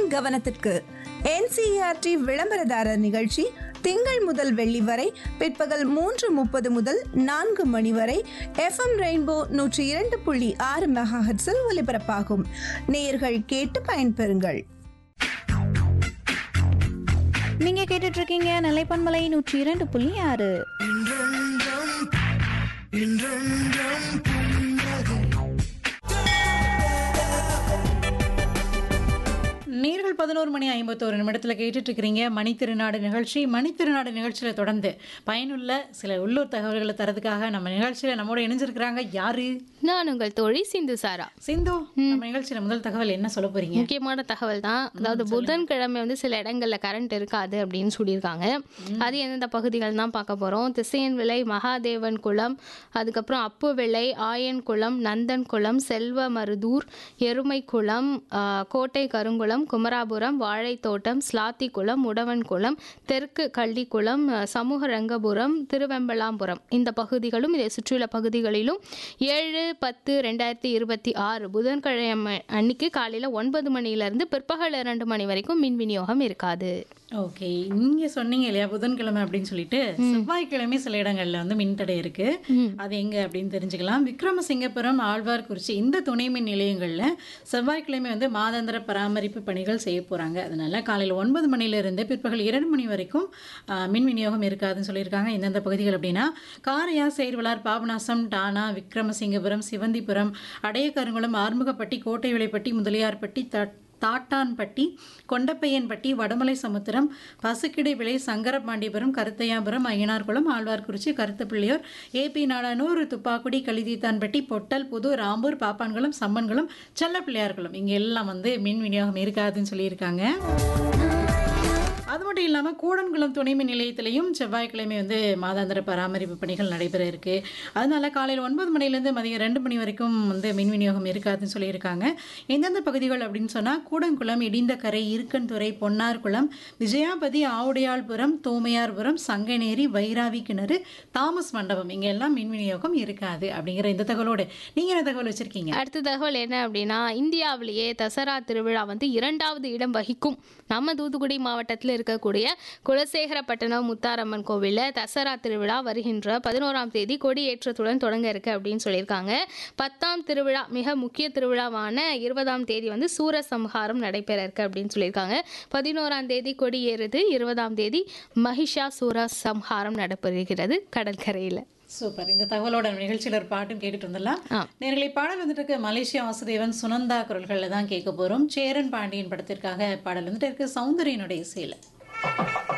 கவனத்திற்கு என்சிஆர்டி விளம்பரதாரர் நிகழ்ச்சி திங்கள் முதல் வெள்ளி வரை பிற்பகல் மூன்று முப்பது முதல் நான்கு மணி வரை எஃப்எம் ரெயின்போ நூற்றி இரண்டு புள்ளி ஆறு மெகாஹெட்ஸில் ஒலிபரப்பாகும் நேயர்கள் கேட்டு பயன்பெறுங்கள் நீங்க கேட்டுட்டு இருக்கீங்க நிலைப்பன்மலை நூற்றி இரண்டு புள்ளி ஆறு நேர்கள் பதினோரு மணி ஐம்பத்தோரு நிமிடத்தில் கேட்டுட்டு இருக்கிறீங்க மணித்திருநாடு நிகழ்ச்சி மணித்திருநாடு நிகழ்ச்சியில் தொடர்ந்து பயனுள்ள சில உள்ளூர் தகவல்களை தரதுக்காக நம்ம நிகழ்ச்சியில் நம்மோட இணைஞ்சிருக்கிறாங்க யாரு நான் உங்கள் தோழி சிந்து சாரா சிந்து நம்ம நிகழ்ச்சியில் முதல் தகவல் என்ன சொல்ல போறீங்க முக்கியமான தகவல் தான் அதாவது புதன்கிழமை வந்து சில இடங்கள்ல கரண்ட் இருக்காது அப்படின்னு சொல்லியிருக்காங்க அது எந்தெந்த பகுதிகள் தான் பார்க்க போறோம் திசையன் விலை மகாதேவன் குளம் அதுக்கப்புறம் அப்பு விளை ஆயன் குளம் நந்தன் குளம் செல்வமருதூர் எருமை குளம் ஆஹ், கோட்டை கருங்குளம் குமராபுரம் வாழைத்தோட்டம் ஸ்லாத்தி குளம் உடவன் குளம் தெற்கு கள்ளிக்குளம் ஆஹ், சமூக ரங்கபுரம் திருவெம்பலாம்புரம் இந்த பகுதிகளும் இதை சுற்றியுள்ள பகுதிகளிலும் ஏழு பத்து ரெண்டாயிரத்தி இருபத்தி ஆறு புதன்கிழமை அன்னைக்கு காலையில் ஒன்பது மணியிலிருந்து பிற்பகல் இரண்டு மணி வரைக்கும் மின் விநியோகம் இருக்காது ஓகே நீங்க சொன்னீங்க இல்லையா புதன்கிழமை அப்படின்னு சொல்லிட்டு செவ்வாய்க்கிழமை சில இடங்கள்ல வந்து மின்தடை இருக்கு அது எங்க அப்படின்னு தெரிஞ்சுக்கலாம் விக்ரமசிங்கபுரம் ஆழ்வார்குறிச்சி இந்த துணை மின் நிலையங்கள்ல செவ்வாய்க்கிழமை வந்து மாதாந்திர பராமரிப்பு பணிகள் செய்ய போறாங்க அதனால காலையில் ஒன்பது மணில இருந்து பிற்பகல் இரண்டு மணி வரைக்கும் ஆ, மின் விநியோகம் இருக்காதுன்னு சொல்லியிருக்காங்க எந்தெந்த பகுதிகள் அப்படின்னா காரையா சேர்வலார் பாபநாசம் டானா விக்ரமசிங்கபுரம் சிவந்திபுரம் அடையக்கருங்குளம் ஆறுமுகப்பட்டி கோட்டை விளைப்பட்டி Mudaliarpatti that தாட்டான்பட்டி கொண்டப்பையன்பட்டி Vadamalai Samudram Pasukkidai Vilai Sankarapandipuram Karuthaiyapuram Ayyanarkulam Alwarkurichi Karuthupillaiyur AP Nadanur Thuppakudi Kalitheethanpatti Pottal Pudhu Rampur Pappankulam சம்மன்குளம் செல்லப்பிள்ளையார்குளம் இங்கே எல்லாம் வந்து மின் விநியோகம் இருக்காதுன்னு சொல்லியிருக்காங்க அது மட்டும் இல்லாமல் கூடன்குளம் துணை மின் நிலையத்திலையும் செவ்வாய்க்கிழமை வந்து மாதாந்திர பராமரிப்பு பணிகள் நடைபெற இருக்கு அதனால காலையில் ஒன்பது மணிலேருந்து மதியம் ரெண்டு மணி வரைக்கும் வந்து மின் விநியோகம் இருக்காதுன்னு சொல்லியிருக்காங்க எந்தெந்த பகுதிகள் அப்படின்னு சொன்னால் கூடன்குளம் இடிந்தக்கரை இருக்கன்துறை பொன்னார்குளம் விஜயாபதி ஆவுடையாள்புரம் தோமையார்புரம் சங்கநேரி வைராவி கிணறு தாமஸ் மண்டபம் இங்கே எல்லாம் மின் விநியோகம் இருக்காது அப்படிங்கிற இந்த தகவலோடு நீங்கள் என்ன தகவல் வச்சிருக்கீங்க அடுத்த தகவல் என்ன அப்படின்னா இந்தியாவிலேயே தசரா திருவிழா வந்து இரண்டாவது இடம் வகிக்கும் நம்ம தூத்துக்குடி மாவட்டத்தில் இருக்கக்கூடிய குலசேகரப்பட்டினம் முத்தாரம்மன் கோவிலில் தசரா திருவிழா வருகின்ற பதினோராம் தேதி கொடியேற்றத்துடன் தொடங்க இருக்கு அப்படின்னு சொல்லியிருக்காங்க பத்தாம் திருவிழா மிக முக்கிய திருவிழாவான இருபதாம் தேதி வந்து சூரசம்ஹாரம் நடைபெற இருக்கு அப்படின்னு சொல்லியிருக்காங்க பதினோராம் தேதி கொடியேறுது இருபதாம் தேதி மகிஷா சூர சம்ஹாரம் நடைபெறுகிறது கடற்கரையில் சூப்பர் இந்த தகவலோட நம்ம நிகழ்ச்சியில் ஒரு பாட்டும் கேட்டுட்டு வந்துடலாம் ஆ. நேர்களை பாடல் வந்துட்டு இருக்கு மலேசியா வாசுதேவன் சுனந்தா குரல்களில் தான் கேட்க போகிறோம் சேரன் பாண்டியன் படத்திற்காக பாடல் வந்துட்டு இருக்கு சௌந்தரியனுடைய இசையில்